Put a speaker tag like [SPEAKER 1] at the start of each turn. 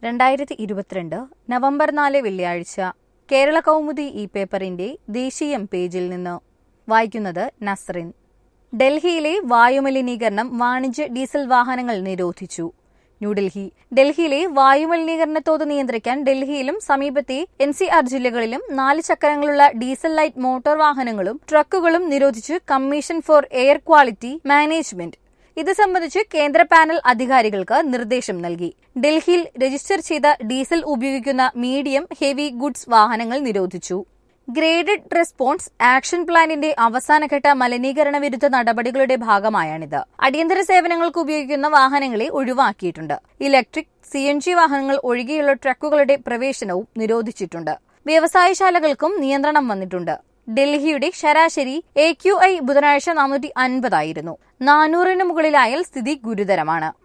[SPEAKER 1] രണ്ടായിരത്തി ഇരുപത്തിരണ്ട് നവംബർ നാല് വെള്ളിയാഴ്ച കേരള കൗമുദി ഈ പേപ്പറിന്റെ ദേശീയം പേജിൽ നിന്ന് വായിക്കുന്നത് നസ്റിൻ ഡൽഹിയിലെ വായുമലിനീകരണം വാണിജ്യ ഡീസൽ വാഹനങ്ങൾ നിരോധിച്ചു ന്യൂഡൽഹി ഡൽഹിയിലെ വായുമലിനീകരണ തോത് നിയന്ത്രിക്കാൻ ഡൽഹിയിലും സമീപത്തെ എൻ സി ആർ ജില്ലകളിലും നാല് ചക്രങ്ങളുള്ള ഡീസൽ ലൈറ്റ് മോട്ടോർ വാഹനങ്ങളും ട്രക്കുകളും നിരോധിച്ച് commission for air quality management ഇത് സംബന്ധിച്ച് കേന്ദ്ര പാനൽ അധികാരികൾക്ക് നിർദ്ദേശം നൽകി ഡൽഹിയിൽ രജിസ്റ്റർ ചെയ്ത ഡീസൽ ഉപയോഗിക്കുന്ന മീഡിയം ഹെവി ഗുഡ്സ് വാഹനങ്ങൾ നിരോധിച്ചു ഗ്രേഡഡ് റെസ്പോൺസ് ആക്ഷൻ പ്ലാനിന്റെ അവസാനഘട്ട മലിനീകരണ വിരുദ്ധ നടപടികളുടെ ഭാഗമായാണിത് അടിയന്തര സേവനങ്ങൾക്ക് ഉപയോഗിക്കുന്ന വാഹനങ്ങളെ ഒഴിവാക്കിയിട്ടുണ്ട് ഇലക്ട്രിക് സി എൻ ജി വാഹനങ്ങൾ ഒഴികെയുള്ള ട്രക്കുകളുടെ പ്രവേശനവും നിരോധിച്ചിട്ടുണ്ട് വ്യവസായശാലകൾക്കും നിയന്ത്രണം വന്നിട്ടുണ്ട് ഡൽഹിയുടെ ശരാശരി എ ക്യു ഐ ബുധനാഴ്ച നാനൂറ്റി അൻപതായിരുന്നു നാനൂറിന് മുകളിലായാൽ സ്ഥിതി ഗുരുതരമാണ്